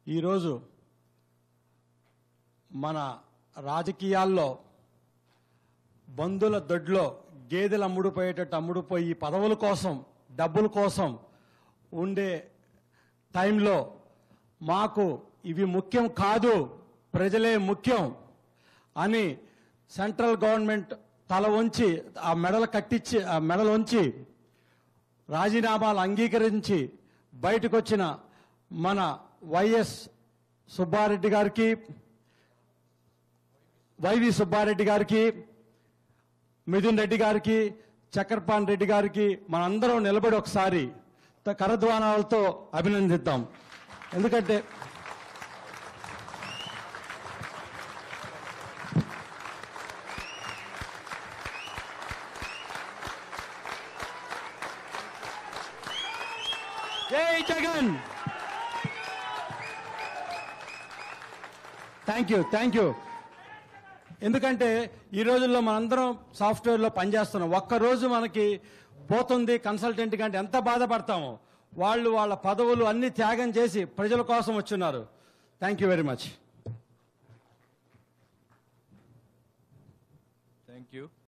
ఈరోజు మన రాజకీయాల్లో బంధుల దొడ్లో గేదెలు అమ్ముడుపోయేటట్టు అమ్ముడుపోయి ఈ పదవుల కోసం డబ్బుల కోసం ఉండే టైంలో మాకు ఇవి ముఖ్యం కాదు ప్రజలే ముఖ్యం అని సెంట్రల్ గవర్నమెంట్ తల వంచి ఆ మెడలు కట్టించి ఆ మెడలు వంచి రాజీనామాలు అంగీకరించి బయటకు వచ్చిన మన వైఎస్ సుబ్బారెడ్డి గారికి వైవి సుబ్బారెడ్డి గారికి మిథున్ రెడ్డి గారికి చక్రపాణి రెడ్డి గారికి మనందరం నిలబడి ఒకసారి త- కరధ్వానాలతో అభినందిద్దాం ఎందుకంటే జై Jagan thank you thank you ఎందుకంటే ఈ రోజుల్లో మనందరం సాఫ్ట్వేర్లో పనిచేస్తున్నాం ఒక్కరోజు మనకి పోతుంది కన్సల్టెంట్ కంటే ఎంత బాధపడతామో వాళ్ళు వాళ్ళ పదవులు అన్ని త్యాగం చేసి ప్రజల కోసం వచ్చున్నారు thank you very much thank you